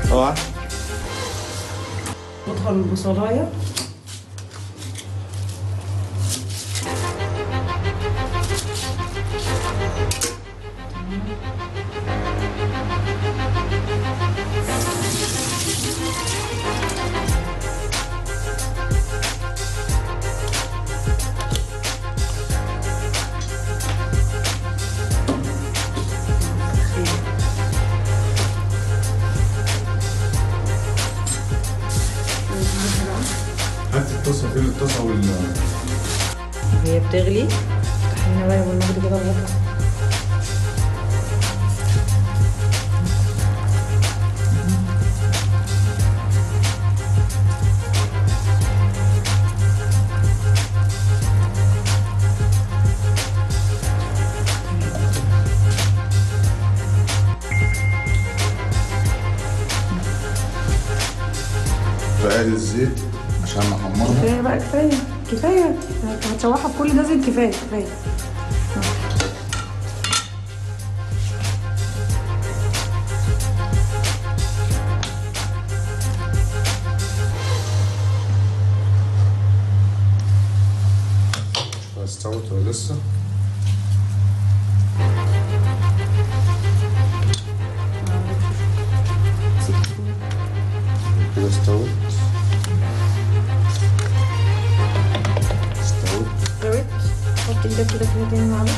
اوعى ندخل البصلايه هات الطاسه فين الطاسه وال هي بتغلي طحينه بقى والمجد كده نطلع بقى الزيت عشان نحمرها كفايه بقى كفايه كفايه هتشوحها بكل ده زيت كفايه كفايه استوت ولا لسه كده استوت استوت استوت حط ايدك كده كده تاني معلش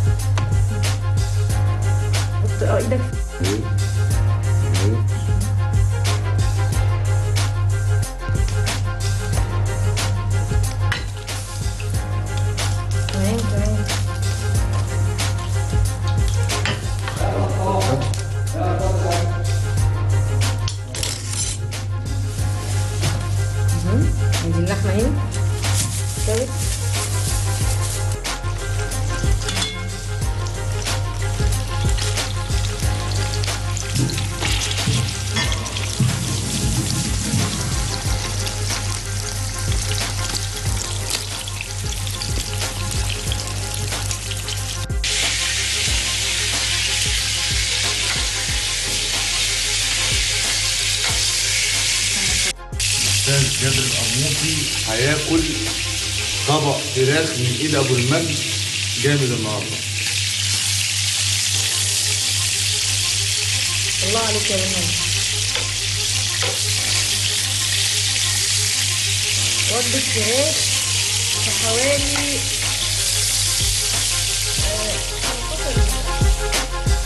حط اه ايدك ايه ايه تمام تمام مهم. ادي اللحمه اهي استوت استاذ جابر القرموطي هياكل طبق فراخ من ايد ابو المجد جامد النهارده الله عليك يا بنات وجبة فراخ بحوالي آه، 15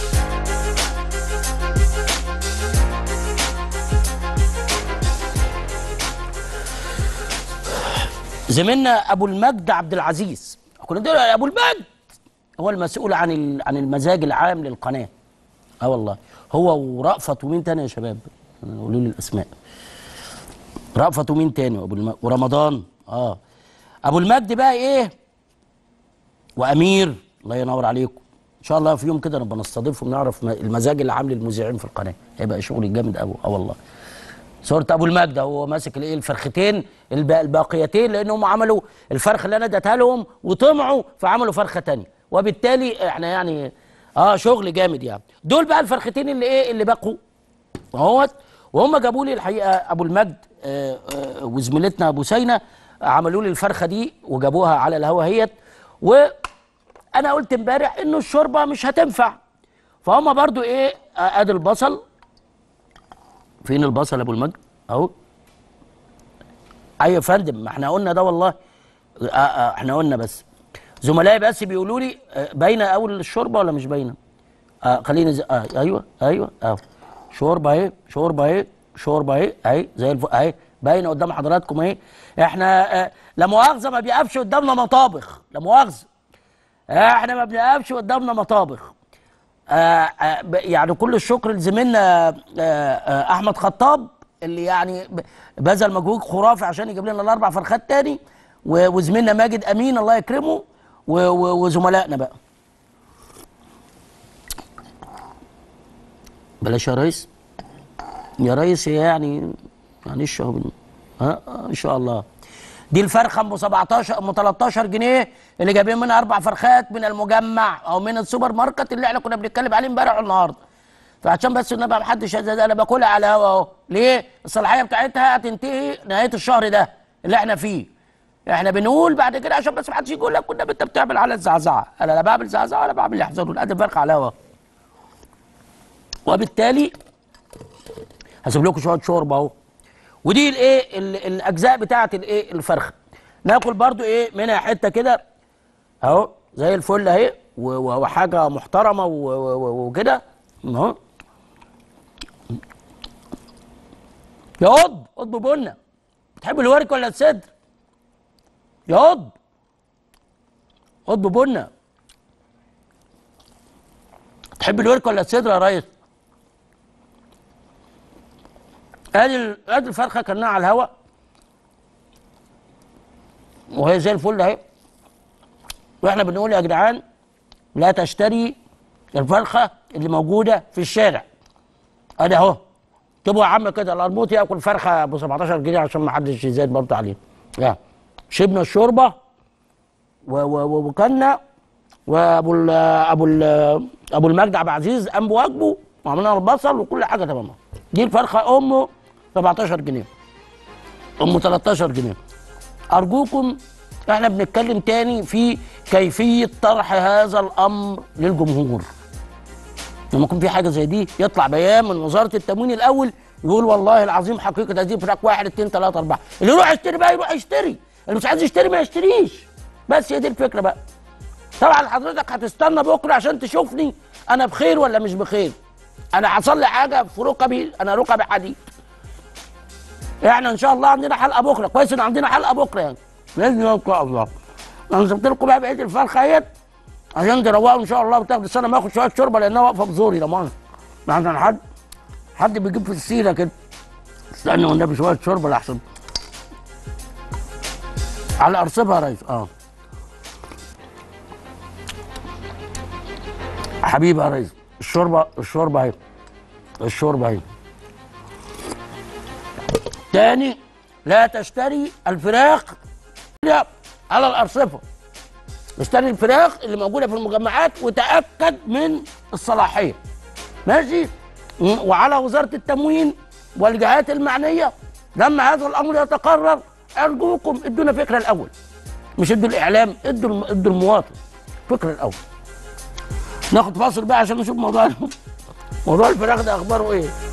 زميلنا ابو المجد عبد العزيز كنا بنقول ابو المجد هو المسؤول عن ال- عن المزاج العام للقناه اه والله هو ورأفت ومين تاني يا شباب قولوا لي الاسماء رأفت ومين تاني وابو الم... ورمضان اه ابو المجد بقى ايه وامير الله ينور عليكم ان شاء الله في يوم كده نبقى نستضيفهم نعرف م- المزاج العام للمذيعين في القناه هيبقى شغل جامد قوي اه والله صورة ابو المجد هو ماسك الايه الفرختين الب- الباقيتين لانهم عملوا الفرخه اللي انا اديتها لهم وطمعوا فعملوا فرخه تانية وبالتالي احنا يعني اه شغل جامد يعني دول بقى الفرختين اللي ايه اللي بقوا اهوت وهم جابوا لي الحقيقه ابو المجد آه آه وزميلتنا ابو سينا عملوا لي الفرخه دي وجابوها على الهوا هيت وانا قلت امبارح انه الشوربه مش هتنفع فهم برضو ايه آه، ادي البصل فين البصل يا ابو المجد اهو ايوه يا فندم ما احنا قلنا ده والله آه آه احنا قلنا بس زملائي بس بيقولوا لي آه باينه اول الشوربه ولا مش باينه آه خليني زي... آه ايوه ايوه اهو شوربه اهي شوربه اهي شوربه اهي اهي زي الف... اهي باينه قدام حضراتكم اهي احنا آه لا مؤاخذه ما بيقفش قدامنا مطابخ لا مؤاخذه احنا ما بنقفش قدامنا مطابخ آه آه ب- يعني كل الشكر لزميلنا آه آه احمد خطاب اللي يعني ب- بذل مجهود خرافي عشان يجيب لنا الاربع فرخات تاني و- وزميلنا ماجد امين الله يكرمه و- و- وزملائنا بقى بلاش يا ريس يا ريس هي يعني معلش اهو بن- ها آه، ان شاء الله دي الفرخه ام 17 ام 13 جنيه اللي جايبين منها اربع فرخات من المجمع او من السوبر ماركت اللي احنا كنا بنتكلم عليه امبارح والنهارده فعشان بس النبي ما حدش هذا ده انا باكلها على الهوا اهو ليه الصلاحيه بتاعتها هتنتهي نهايه الشهر ده اللي احنا فيه احنا بنقول بعد كده عشان بس ما حدش يقول لك كنا انت بتعمل على الزعزعه انا لا بعمل زعزعه ولا بعمل يحزنون ادي فرخه على الهوا وبالتالي هسيب لكم شويه شوربه اهو ودي الايه ال- الاجزاء بتاعه الايه الفرخه ناكل برضو ايه منها حته كده اهو زي الفل اهي و- و- وحاجه محترمه و- و- و- وكده اهو يا قض قض بنه بتحب الورك ولا الصدر يا قض قض بنه تحب الورك ولا الصدر يا ريس ادي ال- ادي الفرخه كانها على الهوا وهي زي الفل اهي واحنا بنقول يا جدعان لا تشتري الفرخه اللي موجوده في الشارع ادي اهو تبقوا يا عم كده القرموط ياكل فرخه ب 17 جنيه عشان ما حدش يزاد برضه عليه يا شربنا الشوربه و- و- و- وكلنا وابو ال ابو ال ابو المجد عبد العزيز قام بواجبه وعملنا البصل وكل حاجه تمام دي الفرخه امه 17 جنيه امه 13 جنيه ارجوكم احنا بنتكلم تاني في كيفيه طرح هذا الامر للجمهور لما يكون في حاجه زي دي يطلع بيان من وزاره التموين الاول يقول والله العظيم حقيقه هذه فراخ واحد اثنين ثلاثه اربعه اللي يروح يشتري بقى يروح يشتري اللي مش عايز يشتري ما يشتريش بس هي دي الفكره بقى طبعا حضرتك هتستنى بكره عشان تشوفني انا بخير ولا مش بخير انا حصل لي حاجه في ركبي انا ركبي حديد احنا ان شاء الله عندنا حلقه بكره كويس ان عندنا حلقه بكره يعني باذن الله ان شاء الله انا جبت لكم بقى بقيه الفرخه اهيت عشان تروقوا ان شاء الله وتاخدوا السنه ما اخد شويه شوربه لانها واقفه بزوري لا مؤاخذه عشان حد حد بيجيب في السيره كده استنى والنبي شويه شوربه لحسن على ارصفها يا ريس اه حبيبي يا ريس الشوربه الشوربه اهي الشوربه اهي تاني لا تشتري الفراخ على الارصفه اشتري الفراخ اللي موجوده في المجمعات وتاكد من الصلاحيه ماشي م- وعلى وزاره التموين والجهات المعنيه لما هذا الامر يتقرر ارجوكم ادونا فكره الاول مش ادوا الاعلام ادوا الم- ادوا المواطن فكره الاول ناخد فاصل بقى عشان نشوف موضوع موضوع الفراخ ده اخباره ايه